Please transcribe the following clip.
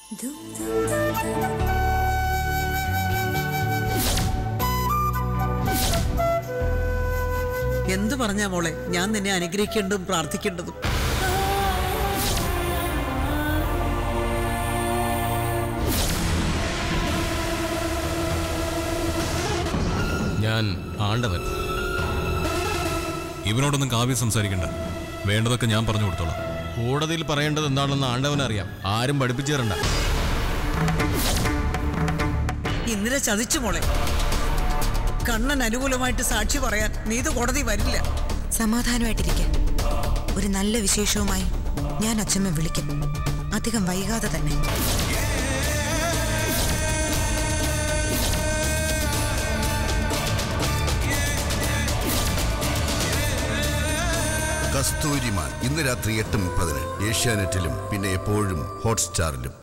എന്തു പറഞ്ഞാ മോളെ ഞാൻ നിന്നെ അനുഗ്രഹിക്കേണ്ടതും പ്രാർത്ഥിക്കേണ്ടതും ഞാൻ ആണ്ടവൻ ഇവനോടൊന്നും കാവ്യ സംസാരിക്കണ്ട വേണ്ടതൊക്കെ ഞാൻ പറഞ്ഞു കൊടുത്തോളാം കോടതിയിൽ പറയേണ്ടത് എന്താണെന്ന് ആണ്ടവൻ അറിയാം ആരും പഠിപ്പിച്ചു തരണ്ട ഇന്ദിര ചതിച്ചു മോളെ കണ്ണൻ അനുകൂലമായിട്ട് സാക്ഷി പറയാൻ നീതു കോടതി വരില്ല സമാധാനമായിട്ടിരിക്കെ ഒരു നല്ല വിശേഷവുമായി ഞാൻ അച്ഛമ്മ വിളിക്കും അധികം വൈകാതെ തന്നെ കസ്തൂരിമാൻ ഇന്ന് രാത്രി എട്ട് മുപ്പതിന് ഏഷ്യാനെറ്റിലും പിന്നെ എപ്പോഴും ഹോട്ട്സ്റ്റാറിലും